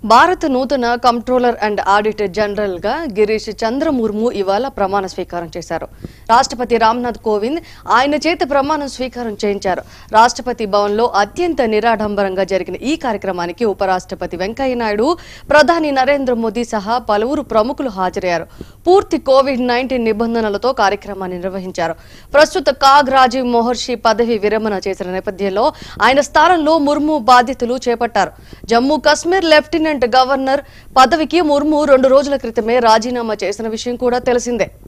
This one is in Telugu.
భారత నూతన కంట్రోలర్ అండ్ ఆడిటర్ జనరల్ గా గిరీష్ చంద్ర ముర్ము ఇవాళ ప్రమాణ స్వీకారం చేశారు రాష్ట్రపతి రామ్నాథ్ కోవింద్ ఆయన చేత ప్రమాణం స్వీకారం చేయించారు రాష్ట్రపతి భవన్ లో అత్యంత నిరాడంబరంగా జరిగిన ఈ కార్యక్రమానికి ఉపరాష్ట్రపతి వెంకయ్యనాయుడు ప్రధాని నరేంద్ర మోదీ సహా పలువురు ప్రముఖులు హాజరయ్యారు పూర్తి కోవిడ్ నైన్టీన్ నిబంధనలతో కార్యక్రమాన్ని నిర్వహించారు ప్రస్తుత కాగ్ రాజీవ్ మోహర్షి పదవి విరమణ చేసిన నేపథ్యంలో ఆయన స్థానంలో ముర్ము బాధ్యతలు చేపట్టారు జమ్మూ కశ్మీర్ లెఫ్టినెంట్ గవర్నర్ పదవికి ముర్ము రెండు రోజుల క్రితమే రాజీనామా చేసిన విషయం కూడా తెలిసిందే